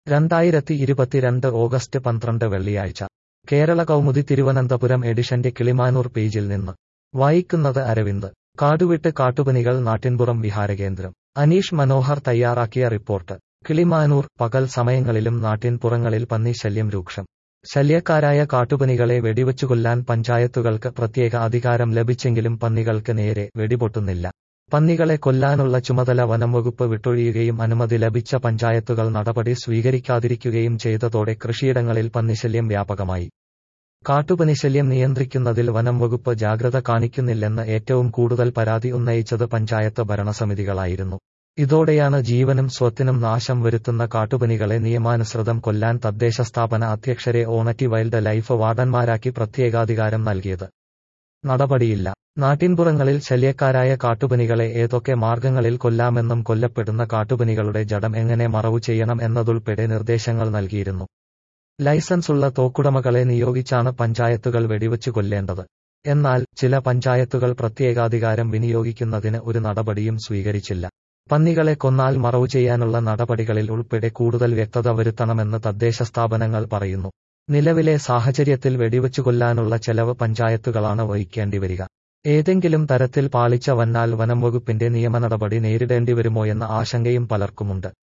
രണ്ടായിരത്തി ഇരുപത്തിരണ്ട് ഓഗസ്റ്റ് പന്ത്രണ്ട് വെള്ളിയാഴ്ച കേരള കൗമുദി തിരുവനന്തപുരം എഡിഷന്റെ കിളിമാനൂർ പേജിൽ നിന്ന് വായിക്കുന്നത് അരവിന്ദ് കാടുവിട്ട് കാട്ടുപനികൾ നാട്ടിൻപുറം വിഹാരകേന്ദ്രം അനീഷ് മനോഹർ തയ്യാറാക്കിയ റിപ്പോർട്ട് കിളിമാനൂർ പകൽ സമയങ്ങളിലും നാട്ടിൻപുറങ്ങളിൽ പന്നി ശല്യം രൂക്ഷം ശല്യക്കാരായ കാട്ടുപനികളെ വെടിവച്ചുകൊല്ലാൻ പഞ്ചായത്തുകൾക്ക് പ്രത്യേക അധികാരം ലഭിച്ചെങ്കിലും പന്നികൾക്ക് നേരെ വെടിപൊട്ടുന്നില്ല പന്നികളെ കൊല്ലാനുള്ള ചുമതല വനംവകുപ്പ് വിട്ടൊഴിയുകയും അനുമതി ലഭിച്ച പഞ്ചായത്തുകൾ നടപടി സ്വീകരിക്കാതിരിക്കുകയും ചെയ്തതോടെ കൃഷിയിടങ്ങളിൽ പന്നിശല്യം വ്യാപകമായി കാട്ടുപനിശല്യം നിയന്ത്രിക്കുന്നതിൽ വനംവകുപ്പ് ജാഗ്രത കാണിക്കുന്നില്ലെന്ന് ഏറ്റവും കൂടുതൽ പരാതി ഉന്നയിച്ചത് പഞ്ചായത്ത് ഭരണസമിതികളായിരുന്നു ഇതോടെയാണ് ജീവനും സ്വത്തിനും നാശം വരുത്തുന്ന കാട്ടുപനികളെ നിയമാനുസൃതം കൊല്ലാൻ തദ്ദേശ സ്ഥാപന അധ്യക്ഷരെ ഓണറ്റി വൈൽഡ് ലൈഫ് വാർഡന്മാരാക്കി പ്രത്യേകാധികാരം നൽകിയത് നടപടിയില്ല നാട്ടിൻപുറങ്ങളിൽ ശല്യക്കാരായ കാട്ടുപനികളെ ഏതൊക്കെ മാർഗങ്ങളിൽ കൊല്ലാമെന്നും കൊല്ലപ്പെടുന്ന കാട്ടുപനികളുടെ ജഡം എങ്ങനെ മറവു ചെയ്യണം എന്നതുൾപ്പെടെ നിർദ്ദേശങ്ങൾ നൽകിയിരുന്നു ലൈസൻസുള്ള തോക്കുടമകളെ നിയോഗിച്ചാണ് പഞ്ചായത്തുകൾ വെടിവച്ചു കൊല്ലേണ്ടത് എന്നാൽ ചില പഞ്ചായത്തുകൾ പ്രത്യേകാധികാരം വിനിയോഗിക്കുന്നതിന് ഒരു നടപടിയും സ്വീകരിച്ചില്ല പന്നികളെ കൊന്നാൽ മറവു ചെയ്യാനുള്ള നടപടികളിൽ ഉൾപ്പെടെ കൂടുതൽ വ്യക്തത വരുത്തണമെന്ന് തദ്ദേശ സ്ഥാപനങ്ങൾ പറയുന്നു നിലവിലെ സാഹചര്യത്തിൽ വെടിവച്ചു കൊല്ലാനുള്ള ചെലവ് പഞ്ചായത്തുകളാണ് വഹിക്കേണ്ടിവരിക ഏതെങ്കിലും തരത്തിൽ പാളിച്ച വന്നാൽ വനം വകുപ്പിന്റെ നിയമനടപടി നേരിടേണ്ടിവരുമോയെന്ന ആശങ്കയും പലർക്കുമുണ്ട്